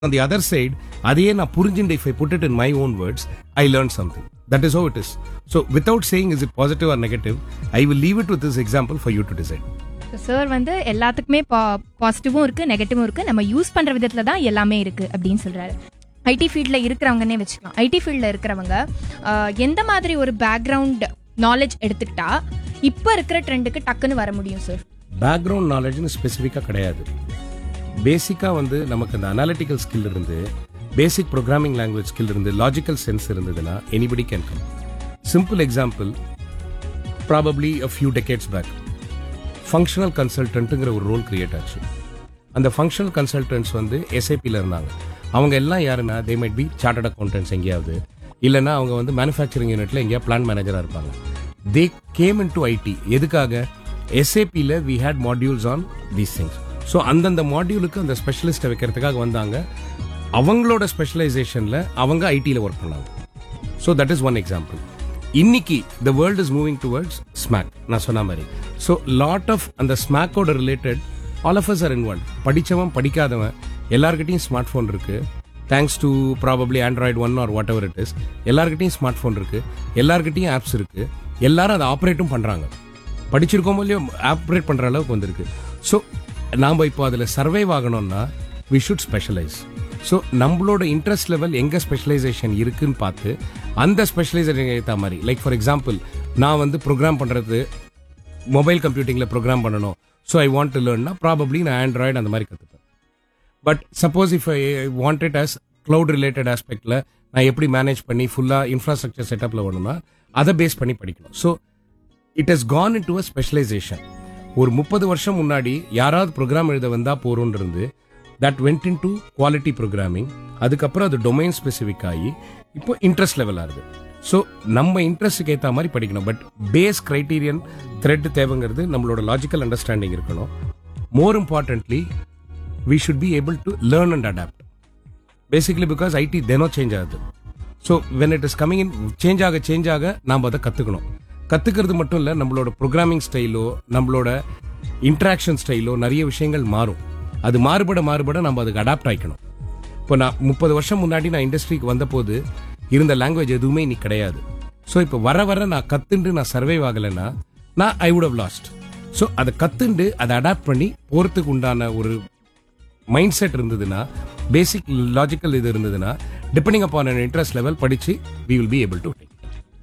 on the other side அதையே நான் புரிஞ்சுட்டு if I put it in my own words I learned something that is how it is so without saying is it positive or negative I will leave it with this example for you to decide sir வந்து எல்லாத்துக்குமே பாசிட்டிவும் இருக்கு நெகட்டிவும் இருக்கு நம்ம use பண்ற விதத்துல தான் எல்லாமே இருக்கு அப்படின்னு சொல்றாரு ஐடி ஃபீல்டில் இருக்கிறவங்கன்னே வச்சுக்கலாம் ஐடி ஃபீல்டில் இருக்கிறவங்க ஆஹ், எந்த மாதிரி ஒரு பேக்ரவுண்ட் நாலேஜ் எடுத்துக்கிட்டா இப்போ இருக்கிற ட்ரெண்டுக்கு டக்குன்னு வர முடியும் சார் பேக்ரவுண்ட் நாலேஜ்னு ஸ்பெசிஃபிக்காக கிடையாது பேசிக்காக வந்து நமக்கு அந்த அனாலிட்டிக்கல் ஸ்கில் இருந்து பேசிக் ப்ரோக்ராமிங் லாங்குவேஜ் ஸ்கில் இருந்து லாஜிக்கல் சென்ஸ் இருந்ததுன்னா anybody can come simple example probably a few decades back functional கன்சல்டன்ட்டுங்கிற ஒரு ரோல் கிரியேட் ஆச்சு அந்த ஃபங்க்ஷனல் கன்சல்டன்ட்ஸ் வந்து எஸ்ஐபியில் இருந்தாங்க அவங்க எல்லாம் யாருன்னா they might be chartered accountants எங்கேயாவது இல்லைன்னா அவங்க வந்து மேனுஃபேக்சரிங் யூனிட்ல எங்கேயா பிளான் மேனேஜராக இருப்பாங்க they came into IT எதுக்காக எஸ்ஏபியில் we had modules on these things so அந்தந்த மாடியூலுக்கு அந்த ஸ்பெஷலிஸ்ட்டை வைக்கிறதுக்காக வந்தாங்க அவங்களோட ஸ்பெஷலைசேஷனில் அவங்க ஐடியில் ஒர்க் பண்ணாங்க so that is one example இன்னைக்கு the world is moving towards SMAC நான் சொன்ன மாதிரி ஸோ லாட் ஆஃப் அந்த ஸ்மாக்கோட related all of us are involve படிச்சவன் படிக்காதவன் எல்லார்கிட்டயும் ஸ்மார்ட் ஃபோன் இருக்கு thanks to probably Android one or whatever it is இஸ் எல்லார்கிட்டயும் ஸ்மார்ட் ஃபோன் இருக்கு எல்லார்கிட்டயும் ஆப்ஸ் இருக்கு எல்லாரும் அதை ஆப்ரேட்டும் பண்றாங்க படிச்சிருக்கோமோ இல்லையோ ஆப்ரேட் பண்ற அளவுக்கு வந்திருக்கு ஸோ நாம இப்போ அதில் சர்வைவ் ஆகணும்னா வி ஷுட் ஸ்பெஷலைஸ் ஸோ நம்மளோட இன்ட்ரெஸ்ட் லெவல் எங்க ஸ்பெஷலைசேஷன் இருக்குன்னு பார்த்து அந்த ஸ்பெஷலைசேஷன் ஏற்ற மாதிரி லைக் ஃபார் எக்ஸாம்பிள் நான் வந்து ப்ரோக்ராம் பண்றது மொபைல் கம்ப்யூட்டிங்ல ப்ரோக்ராம் பண்ணணும் ஸோ ஐ வாண்ட் டு லேர்ன்னா ப்ராபப்ளி நான் ஆண்ட்ராய்டு அந்த மாதிரி கற்றுப்பேன் but suppose if I want it as cloud related ஆஸ்பெக்ட்ல நான் எப்படி மேனேஜ் பண்ணி ஃபுல்லாக இன்ஃப்ராஸ்ட்ரக்சர் செட்டப்ல வேணும்னா அதை பேஸ் பண்ணி படிக்கணும் so it has gone into a specialisation ஒரு முப்பது வருஷம் முன்னாடி யாராவது ப்ரோக்ராம் எழுத வந்தா போறோம்னு இருந்து that went into quality programming அதுக்கப்புறம் அது டொமைன் ஸ்பெசிஃபிக் ஆகி இப்போ இன்ட்ரெஸ்ட் லெவல் ஆகுது ஸோ நம்ம இன்ட்ரெஸ்ட்டுக்கு ஏற்ற மாதிரி படிக்கணும் பட் பேஸ் கிரைட்டீரியன் த்ரெட் தேவைங்கிறது நம்மளோட லாஜிக்கல் அண்டர்ஸ்டாண்டிங் இருக்கணும் more importantly we should be able to learn and adapt basically because IT தினம் சேஞ்ச் ஆகுது so when it is coming in change ஆக சேஞ்ச் ஆக நாம் அதை கற்றுக்கணும் கற்றுக்கிறது மட்டும் இல்லை நம்மளோட ப்ரோக்ராமிங் ஸ்டைலோ நம்மளோட இன்ட்ராக்ஷன் ஸ்டைலோ நிறைய விஷயங்கள் மாறும் அது மாறுபட மாறுபட நம்ம அதுக்கு அடாப்ட் ஆயிக்கணும் இப்போ நான் முப்பது வருஷம் முன்னாடி நான் இண்டஸ்ட்ரிக்கு வந்தபோது இருந்த லாங்குவேஜ் எதுவுமே இன்னைக்கு கிடையாது ஸோ இப்போ வர வர நான் கத்துண்டு நான் சர்வைவ் ஆகலைன்னா நான் I would have lost so அதை கத்துண்டு அதை அடாப்ட் பண்ணி போகிறதுக்கு உண்டான ஒரு மைண்ட் செட் இருந்ததுன்னா பேசிக் லாஜிக்கல் இது இருந்ததுன்னா depending upon an interest level படிச்சு we will be able to take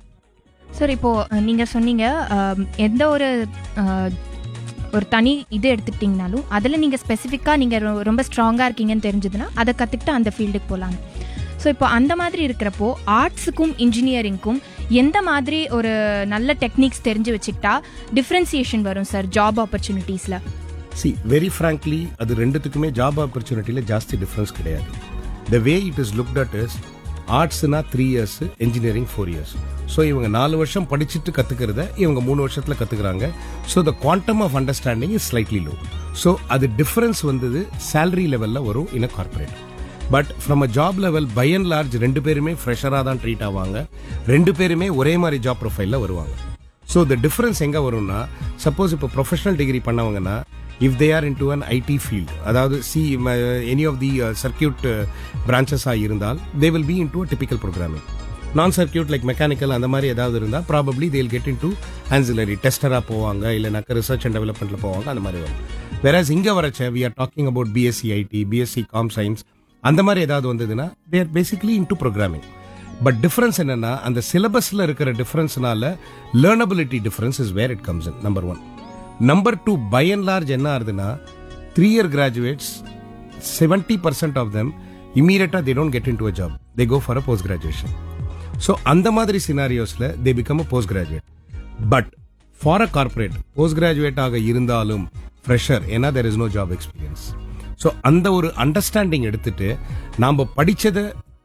sir இப்போ அஹ், நீங்க சொன்னீங்க அஹ், எந்த ஒரு அஹ், ஒரு தனி இது எடுத்துக்கிட்டிங்கனாலும் அதில் நீங்கள் ஸ்பெசிஃபிக்காக நீங்கள் ரொம்ப ஸ்ட்ராங்காக இருக்கீங்கன்னு தெரிஞ்சதுன்னா அதை கற்றுக்கிட்டு அந்த ஃபீல்டுக்கு போகலாம் ஸோ இப்போ அந்த மாதிரி இருக்கிறப்போ ஆர்ட்ஸுக்கும் இன்ஜினியரிங்க்கும் எந்த மாதிரி ஒரு நல்ல டெக்னிக்ஸ் தெரிஞ்சு வச்சுக்கிட்டா டிஃப்ரென்சியேஷன் வரும் சார் ஜாப் ஆப்பர்ச்சுனிட்டிஸில் சி வெரி ஃப்ராங்க்லி அது ரெண்டுத்துக்குமே ஜாப் ஆப்பர்ச்சுனிட்டியில் ஜாஸ்தி டிஃப்ரென்ஸ் கிடையாது the way it is looked at is ஆர்ட்ஸ்னா three years engineering four years so இவங்க நாலு வருஷம் படிச்சுட்டு கற்றுக்கிறத இவங்க மூணு வருஷத்தில் கற்றுக்குறாங்க so the quantum of understanding is slightly low so அது டிஃப்ரென்ஸ் வந்தது சேலரி லெவலில் வரும் in a corporate but from a job level by and large ரெண்டு பேருமே ஃப்ரெஷராக தான் ட்ரீட் ஆவாங்க ரெண்டு பேருமே ஒரே மாதிரி ஜாப் ப்ரொஃபைலில் வருவாங்க ஸோ த டிஃபரன்ஸ் எங்கே வரும்னா சப்போஸ் இப்போ ப்ரொஃபஷனல் டிகிரி பண்ணவங்கன்னா if they are into an IT field அதாவது see any of the circuit பிரான்ச்சஸாக இருந்தால் they will be into typical programming non circuit like mechanical அந்த மாதிரி ஏதாவது இருந்தால் probably they'll get into ancillary டெஸ்டராக போவாங்க இல்லைனாக்கா ரிசர்ச் அண்ட் டெவலப்மெண்ட்டில் போவாங்க அந்த மாதிரி வரும் வேறஸ் இங்கே வரச்ச we are talking about BSc IT BSc comp science அந்த மாதிரி ஏதாவது வந்ததுன்னா they are basically into programming but difference என்னன்னா அந்த சிலபஸ்ல இருக்கிற டிஃபரன்ஸ்னால learnability difference is where it comes in number one number two by and large என்ன ஆகுதுன்னா three year graduates seventy percent of them இமீடியட்டா they don't get into a job they go for a post graduation so அந்த மாதிரி சினாரியோஸ்ல they become a post graduate but for a corporate post graduate ஆக இருந்தாலும் fresher ஏன்னா there is no job experience so அந்த ஒரு understanding எடுத்துட்டு நாம் படிச்சதை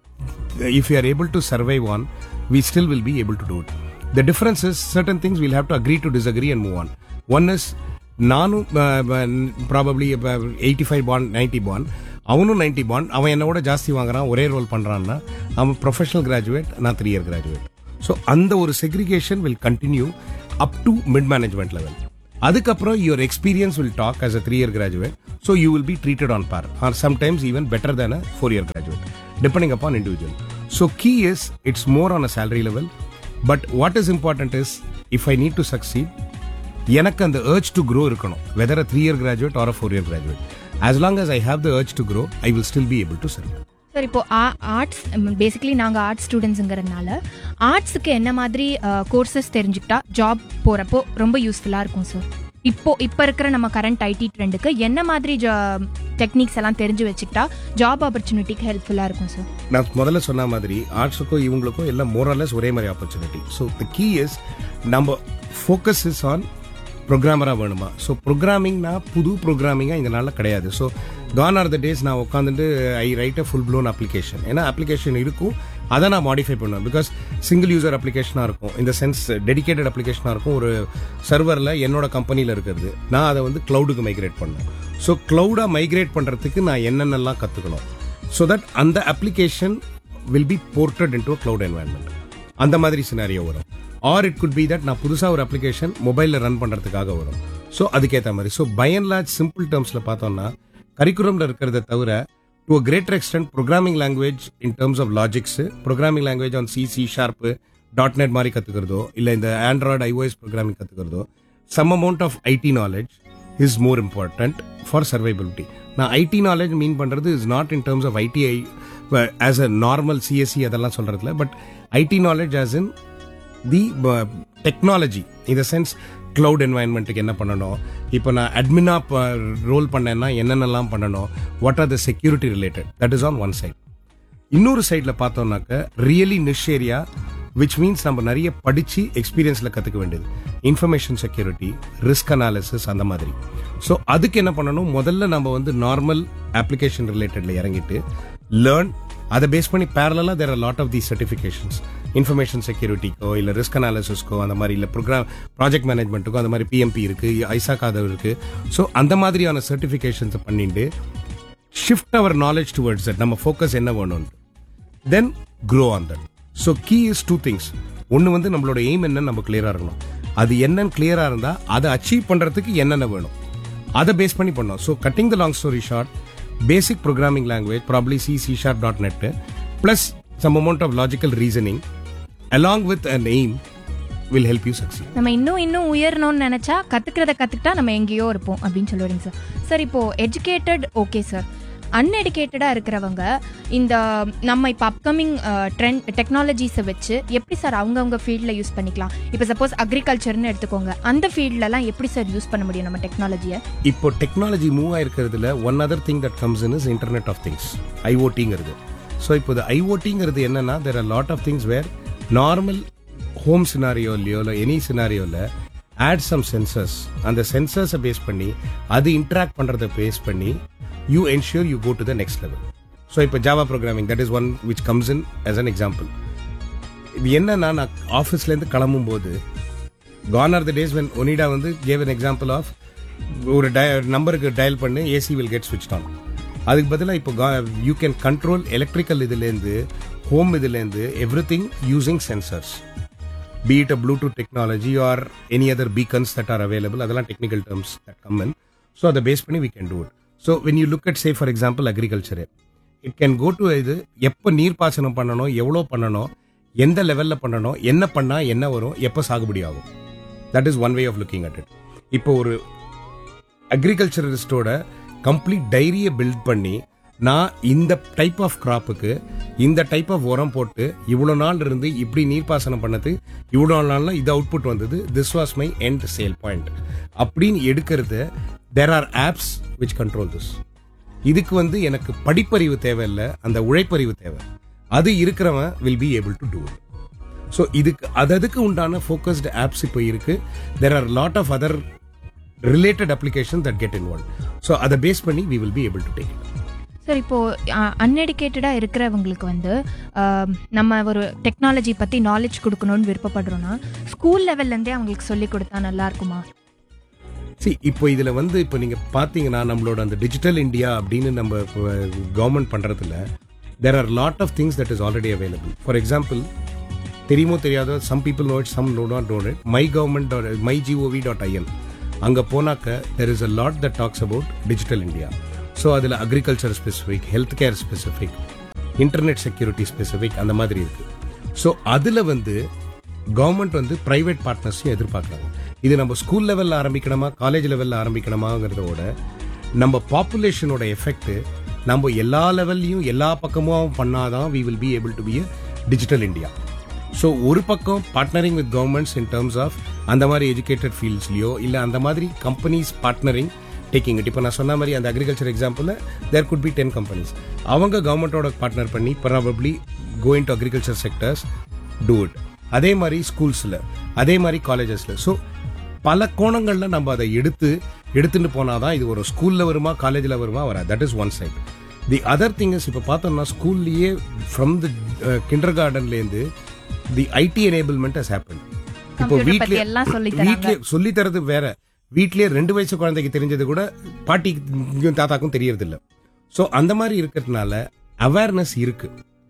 if you are able to survive on, we still will be able to do it. The difference is certain things we'll have to agree to disagree and move on. One is நானும் probably eighty five pound ninety pound அவனும் ninety pound அவன் என்னோட ஜாஸ்தி வாங்குறான் ஒரே role பண்றான்னா அவன் professional graduate நான் த்ரீ இயர் கிராஜுவேட் ஸோ அந்த ஒரு segregation will continue up to mid management level அதுக்கப்புறம் your experience will talk as a three year graduate so you will be treated on par or sometimes even better than a four year graduate depending upon individual so key is it's more on a salary level but what is important is if I need to succeed எனக்கு அந்த urge to grow இருக்கணும் whether a three year graduate or a four year graduate as long as I have the urge to grow ஐ will still be able to serve sir இப்போ arts basically நாங்கள் arts ஸ்டூடெண்ட்ஸுங்கிறதுனால ஆர்ட்ஸுக்கு என்ன மாதிரி courses தெரிஞ்சுக்கிட்டா job போகிறப்போ ரொம்ப யூஸ்ஃபுல்லாக இருக்கும் சார் இப்போ இப்போ இருக்கிற நம்ம கரண்ட் ஐடி ட்ரெண்டுக்கு என்ன மாதிரி டெக்னிக்ஸ் எல்லாம் தெரிஞ்சு வச்சுக்கிட்டா ஜாப் ஆப்பர்ச்சுனிட்டிக்கு ஹெல்ப்ஃபுல்லாக இருக்கும் சார் நான் முதல்ல சொன்ன மாதிரி ஆர்ட்ஸுக்கும் இவங்களுக்கும் எல்லாம் மோரலஸ் ஒரே மாதிரி opportunity so the key is நம்ம ஃபோக்கஸ் இஸ் ஆன் ப்ரோக்ராமராக வேணுமா ஸோ ப்ரோக்ராமிங்னா புது ப்ரோக்ராமிங்காக இந்த நாளில் கிடையாது so gone are the days நான் உட்காந்துட்டு I write a full blown application ஏன்னா அப்ளிகேஷன் இருக்கும் அதை நான் மாடிஃபை பண்ணுவேன் பிகாஸ் சிங்கிள் யூசர் அப்ளிகேஷனாக இருக்கும் இந்த சென்ஸ் டெடிகேட்டட் அப்ளிகேஷனாக இருக்கும் ஒரு சர்வரில் என்னோட கம்பெனியில் இருக்கிறது நான் அதை வந்து க்ளவுடுக்கு மைக்ரேட் பண்ணேன் ஸோ க்ளவுடாக மைக்ரேட் பண்ணுறதுக்கு நான் என்னென்னலாம் கற்றுக்கணும் ஸோ தட் அந்த application will be ported into cloud environment அந்த மாதிரி சினாரியோ வரும் or it could be that நான் புதுசாக ஒரு அப்ளிகேஷன் மொபைலில் ரன் பண்ணுறதுக்காக வரும் ஸோ அதுக்கேற்ற மாதிரி so by and large simple டேர்ம்ஸில் பார்த்தோம்னா கரிக்குலமில் இருக்கிறத தவிர to a greater extent programming language in terms of logics programming language on C C sharp dot net மாதிரி கற்றுக்கிறதோ இல்லை இந்த ஆண்ட்ராய்டு ஐஓஎஸ் ப்ரோக்ராமிங் கற்றுக்கிறதோ some amount of IT knowledge is more important for survivability நான் IT knowledge mean பண்ணுறது is not in terms of ITI as a normal CSC அதெல்லாம் சொல்கிறதுல but IT knowledge as in the technology இந்த sense cloud என்வாயன்மெண்ட்டுக்கு என்ன பண்ணணும் இப்போ நான் அட்மினா ரோல் பண்ணேன்னா என்னென்னலாம் பண்ணணும் what are the security related that is on one side இன்னொரு சைடில் பார்த்தோம்னாக்க really niche area which means நம்ம நிறைய படித்து எக்ஸ்பீரியன்ஸில் கற்றுக்க வேண்டியது இன்ஃபர்மேஷன் செக்யூரிட்டி ரிஸ்க் அனாலிசிஸ் அந்த மாதிரி ஸோ அதுக்கு என்ன பண்ணணும் முதல்ல நம்ம வந்து நார்மல் அப்ளிகேஷன் ரிலேட்டடில் இறங்கிட்டு லேர்ன் அதை பேஸ் பண்ணி பேரலாக there are lot of the certifications information செக்யூரிட்டிக்கோ இல்லை ரிஸ்க் அனாலிசிஸ்க்கோ அந்த மாதிரி இல்லை ப்ரோக்ராம் ப்ராஜெக்ட் மேனேஜ்மெண்ட்டுக்கோ அந்த மாதிரி பிஎம்பி இருக்கு ஐசாக் அது இருக்கு ஸோ அந்த மாதிரியான சர்டிஃபிகேஷன்ஸை பண்ணிட்டு shift our knowledge towards that நம்ம ஃபோக்கஸ் என்ன வேணும்னு then grow on that so key is two things ஒன்று வந்து நம்மளோட எய்ம் என்னன்னு நம்ம கிளியராக இருக்கணும் அது என்னன்னு கிளியராக இருந்தால் அதை அச்சீவ் பண்ணுறதுக்கு என்னென்ன வேணும் அதை பேஸ் பண்ணி பண்ணோம் so cutting the long story short basic programming language probably C C sharp dot net plus some amount of logical reasoning along with an aim will help you succeed நம்ம இன்னும் இன்னும் உயரணும்னு நினைச்சா கத்துக்கிறத கத்துக்கிட்டா நம்ம எங்கேயோ இருப்போம் அப்படின்னு சொல்லுவீங்க சார் சார் இப்போ எஜுகேட்டட் ஓகே சார் அன்எடுகேட்டடாக இருக்கிறவங்க இந்த நம்ம இப்போ அப்கமிங் ட்ரெண்ட் டெக்னாலஜிஸை வச்சு எப்படி சார் அவங்கவுங்க ஃபீல்டில் யூஸ் பண்ணிக்கலாம் இப்போ சப்போஸ் அக்ரிகல்ச்சர்னு எடுத்துக்கோங்க அந்த ஃபீல்ட்லலாம் எப்படி சார் யூஸ் பண்ண முடியும் நம்ம டெக்னாலஜியை இப்போ டெக்னாலஜி மூவ் ஆயிருக்கிறதுல one other thing that comes in is internet of things ஐஓடிங்கிறது ஸோ இப்போ இது ஐஓடிங்கிறது என்னன்னா there are lot of things where normal home சினாரியோலையோ இல்லை எனி சினாரியோவில் ஆட் சம் சென்சர்ஸ் அந்த சென்சர்ஸை பேஸ் பண்ணி அது இன்ட்ராக்ட் பண்ணுறதை பேஸ் பண்ணி you ensure you go to the next level so இப்போ Java programming that is one which comes in as an example இது என்னன்னா நான் ஆஃபீஸ்லேருந்து கிளம்பும் போது gone are the days when Onida வந்து கேவ் an எக்ஸாம்பிள் ஆஃப் ஒரு நம்பருக்கு டயல் பண்ணி AC will get switched on அதுக்கு பதிலாக இப்போ யூ கேன் கண்ட்ரோல் எலக்ட்ரிக்கல் இதுலேருந்து ஹோம் இதுலேருந்து everything using sensors be it a Bluetooth technology or any other beacons that are available, அதெல்லாம் technical terms that come in. So அதை base பண்ணி we can do it. So when you look at say for example agriculture, it can go to இது எப்போ நீர்ப்பாசனம் பண்ணணும் எவ்வளோ பண்ணணும் எந்த லெவலில் பண்ணணும் என்ன பண்ணா என்ன வரும் எப்போ சாகுபடி ஆகும் that is one way of looking at it இப்போ ஒரு அக்ரிகல்ச்சரிஸ்டோட கம்ப்ளீட் டைரியை பில்ட் பண்ணி நான் இந்த டைப் ஆஃப் கிராப்புக்கு இந்த டைப் ஆஃப் உரம் போட்டு இவ்வளோ நாள் இருந்து இப்படி நீர்ப்பாசனம் பண்ணது இவ்வளோ நாள்ல இது அவுட்புட் வந்தது this was my end sale point அப்படின்னு எடுக்கிறது there are apps which control this இதுக்கு வந்து எனக்கு படிப்பறிவு தேவையில்லை அந்த உழைப்பறிவு தேவை அது இருக்கிறவன் will be able to do it so இதுக்கு அததுக்கு உண்டான ஃபோக்கஸ்டு ஆப்ஸ் இப்போ இருக்கு there are lot of other related application that get involve so அதை பேஸ் பண்ணி we will be able to take it sir இப்போ அன்எடுகேட்டடாக இருக்கிறவங்களுக்கு வந்து ஆம், நம்ம ஒரு டெக்னாலஜி பற்றி நாலேஜ் கொடுக்கணும்னு விருப்பப்படுறோன்னா ஸ்கூல் லெவல்லேருந்தே அவங்களுக்கு சொல்லி கொடுத்தா நல்லா இருக்குமா சி இப்போ இதுல வந்து இப்போ நீங்க பாத்தீங்கன்னா நம்மளோட அந்த டிஜிட்டல் இந்தியா அப்படின்னு நம்ம கவர்மெண்ட் பண்றதுல there are lot of things that is already available for example தெரியுமோ தெரியாதோ some people know it some know not know it my government my gov dot in அங்கே போனாக்க there is a lot that talks about digital India so அதில் agriculture specific health care specific internet security specific அந்த மாதிரி இருக்கு so அதில் வந்து government வந்து private பார்ட்னர்ஸையும் எதிர்பார்க்குறாங்க இது நம்ம ஸ்கூல் லெவலில் ஆரம்பிக்கணுமா காலேஜ் லெவலில் ஆரம்பிக்கணுமாங்கிறதோட நம்ம பாப்புலேஷனோட எஃபெக்ட் நம்ம எல்லா லெவல்லையும் எல்லா பக்கமும் பண்ணாதான் we will be able to be digital India so ஒரு பக்கம் partnering with governments in terms of அந்த மாதிரி எஜுகேட்டட் ஃபீல்ட்ஸ்லையோ இல்லை அந்த மாதிரி கம்பெனிஸ் பார்ட்னரிங் டேக்கிங் இட் இப்போ நான் சொன்ன மாதிரி அந்த அக்ரிகல்ச்சர் எக்ஸாம்பிளில் there could be ten companies அவங்க கவர்மெண்ட்டோட பார்ட்னர் பண்ணி probably going to agriculture sectors do it அதே மாதிரி ஸ்கூல்ஸில் அதே மாதிரி காலேஜஸில் ஸோ பல கோணங்கள்ல நம்ம அதை எடுத்து எடுத்துட்டு போனாதான் இது ஒரு ஸ்கூல்ல வருமா காலேஜ்ல வருமா வராது that is one side the other thing is இப்போ பார்த்தோம்னா ஸ்கூல்லையே ஃப்ரம் தி கிண்டர் கார்டன்லேருந்து the IT enablement has happen இப்போ Computer பத்தி வீட்லயே எல்லாம் சொல்லித் தராங்க. வீட்லயே சொல்லி தரது வேற வீட்லயே ரெண்டு வயசு குழந்தைக்கு தெரிஞ்சது கூட பாட்டிக்கும் தாத்தாக்கும் தெரியறது இல்ல ஸோ அந்த மாதிரி இருக்கிறதுனால அவேர்னஸ் இருக்கு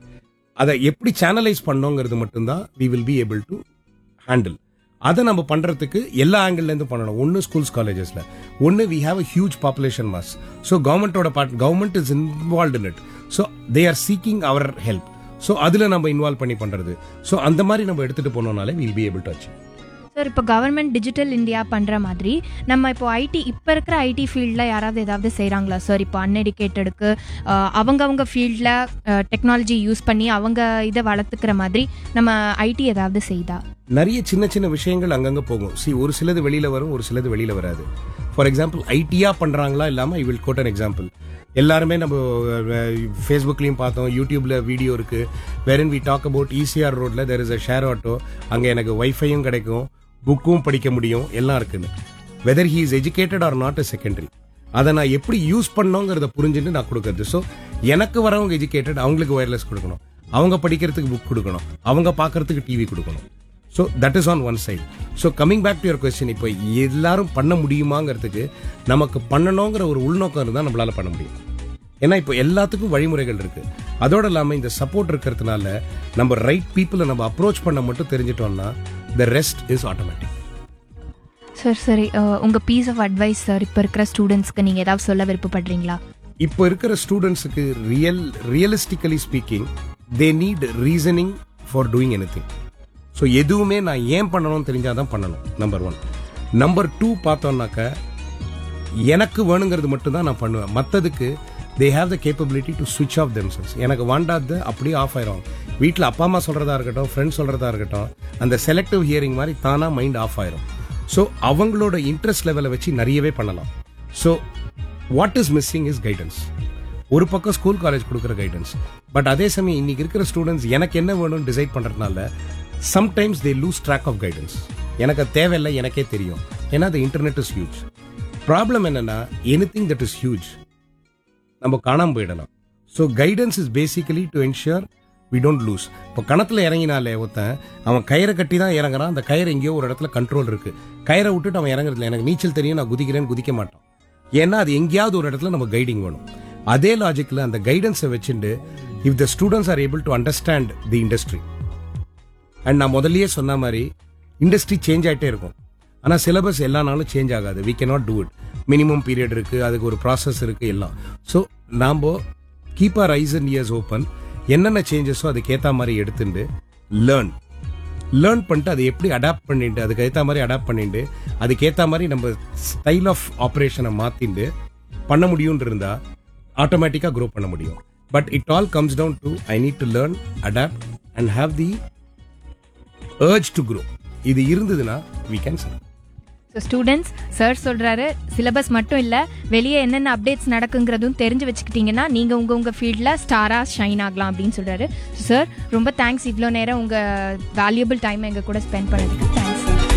அதை எப்படி சேனலைஸ் பண்ணோங்கிறது மட்டும்தான் we will be able to handle அதை நம்ம பண்றதுக்கு எல்லா ஆங்கிள் இருந்து பண்ணணும் ஒன்னு ஸ்கூல்ஸ் காலேஜஸ்ல ஒன்னு we have a huge population mass so கவர்மெண்டோட part government is involve in it so they are seeking our help so அதுல நம்ம இன்வால்வ் பண்ணி பண்றது ஸோ அந்த மாதிரி நம்ம எடுத்துட்டு போனோம்னாலே will be able to achieve sir இப்போ கவர்மெண்ட் டிஜிட்டல் இந்தியா பண்ணுற மாதிரி நம்ம இப்போ ஐடி இப்போ இருக்கிற ஐடி ஃபீல்டில் யாராவது ஏதாவது செய்கிறாங்களா சார் இப்போ அன்எடுக்கேட்டடுக்கு அவங்கவங்க ஃபீல்டில் டெக்னாலஜி யூஸ் பண்ணி அவங்க இதை வளர்த்துக்கிற மாதிரி நம்ம ஐடி ஏதாவது செய்தா நிறைய சின்ன சின்ன விஷயங்கள் அங்கங்க போகும் சி ஒரு சிலது வெளியில வரும் ஒரு சிலது வெளியில வராது ஃபார் எக்ஸாம்பிள் ஐடியா பண்றாங்களா இல்லாம I will quote an example எல்லாருமே நம்ம ஃபேஸ்புக்லயும் பார்த்தோம் யூடியூப்ல வீடியோ இருக்கு wherein we talk about ECR ரோட்ல there is a share auto அங்க எனக்கு வைஃபையும் கிடைக்கும் புக்கும் படிக்க முடியும் எல்லாம் இருக்குன்னு whether he is educated or not a secondary அதை நான் எப்படி யூஸ் பண்ணோங்கிறத புரிஞ்சுட்டு நான் கொடுக்கறது ஸோ எனக்கு வரவங்க எஜுகேட்டட் அவங்களுக்கு ஒயர்லெஸ் கொடுக்கணும் அவங்க படிக்கிறதுக்கு புக் கொடுக்கணும் அவங்க பார்க்கறதுக்கு டிவி கொடுக்கணும் so that is on one side so coming back to your question இப்போ எல்லாரும் பண்ண முடியுமாங்கிறதுக்கு நமக்கு பண்ணணுங்கிற ஒரு உள்நோக்கம் இருந்தால் நம்மளால பண்ண முடியும் ஏன்னா இப்போ எல்லாத்துக்கும் வழிமுறைகள் இருக்கு அதோட இல்லாமல் இந்த சப்போர்ட் இருக்கிறதுனால நம்ம ரைட் பீப்புளை நம்ம அப்ரோச் பண்ண மட்டும் தெரிஞ்சிட்டோம்னா the rest is automatic sir சரி உங்கள் பீஸ் ஆஃப் அட்வைஸ் சார் இப்போ இருக்கிற ஸ்டூடெண்ட்ஸ்க்கு நீங்கள் ஏதாவது சொல்ல விருப்பப்படுறீங்களா இப்போ இருக்கிற ஸ்டூடெண்ட்ஸுக்கு real realistically speaking they need reasoning for doing anything so எதுவுமே நான் ஏன் பண்ணணும்னு தெரிஞ்சாதான் பண்ணணும் நம்பர் ஒன் நம்பர் டூ பார்த்தோம்னாக்க எனக்கு வேணுங்கிறது மட்டும் தான் நான் பண்ணுவேன் மற்றதுக்கு they have the capability to switch off themselves எனக்கு வாண்டாத அப்படியே ஆஃப் ஆயிரும் வீட்டில் அப்பா அம்மா சொல்றதா இருக்கட்டும் ஃப்ரெண்ட்ஸ் சொல்றதா இருக்கட்டும் அந்த செலக்டிவ் ஹியரிங் மாதிரி தானா மைண்ட் ஆஃப் ஆயிரும் ஸோ அவங்களோட இன்ட்ரெஸ்ட் லெவலை வச்சு நிறையவே பண்ணலாம் so what is missing is guidance ஒரு பக்கம் ஸ்கூல் காலேஜ் கொடுக்குற கைடன்ஸ் பட் அதே சமயம் இன்னைக்கு இருக்கிற ஸ்டூடெண்ட்ஸ் எனக்கு என்ன வேணும்னு டிசைட் பண்றதுனால sometimes they lose track of guidance எனக்கு அது தேவையில்லை எனக்கே தெரியும் ஏன்னா the internet is huge problem என்னன்னா anything that is huge நம்ம காணாம போயிடலாம் so guidance is basically to ensure we don't lose இப்போ கணத்துல இறங்கினாலே ஒருத்தன் அவன் கயிறை கட்டி தான் இறங்குறான் அந்த கயிறு எங்கேயோ ஒரு இடத்துல கண்ட்ரோல் இருக்கு கயிறை விட்டுட்டு அவன் இறங்குறதுல எனக்கு நீச்சல் தெரியும் நான் குதிக்கிறேன்னு குதிக்க மாட்டான் ஏன்னா அது எங்கேயாவது ஒரு இடத்துல நம்ம கைடிங் வேணும் அதே லாஜிக்ல அந்த கைடன்ஸை வச்சுட்டு if the students are able to understand the industry and நான் முதல்லயே சொன்ன மாதிரி இண்டஸ்ட்ரி சேஞ்ச் ஆயிட்டே இருக்கும் ஆனா சிலபஸ் எல்லா நாளும் சேஞ்ச் ஆகாது we cannot do it minimum period இருக்கு அதுக்கு ஒரு ப்ராசஸ் இருக்கு எல்லாம் ஸோ நாம keep our eyes and ears open என்னென்ன சேஞ்சஸோ அதுக்கு ஏத்த மாதிரி எடுத்துட்டு லேர்ன் லேர்ன் பண்ணிட்டு அதை எப்படி அடாப்ட் பண்ணிட்டு அதுக்கு ஏற்ற மாதிரி அடாப்ட் பண்ணிட்டு அதுக்கு ஏற்ற மாதிரி நம்ம ஸ்டைல் ஆஃப் ஆப்ரேஷனை மாத்திட்டு பண்ண முடியும்னு இருந்தா ஆட்டோமேட்டிக்கா க்ரோ பண்ண முடியும் but it all comes down to I need to learn adapt and have the urge to grow இது இருந்ததுன்னா we can survive so students sir சொல்கிறாரு சிலபஸ் மட்டும் இல்லை வெளியே என்னென்ன அப்டேட்ஸ் நடக்குங்கிறதும் தெரிஞ்சு வச்சுக்கிட்டீங்கன்னா நீங்கள் உங்கள் உங்கள் ஃபீல்டில் ஸ்டாராக ஷைன் ஆகலாம் அப்படின்னு சொல்கிறாரு சார் ரொம்ப தேங்க்ஸ் இவ்வளோ நேரம் உங்கள் வேல்யூபிள் டைமை எங்கள் கூட ஸ்பெண்ட் பண்ணதுக்கு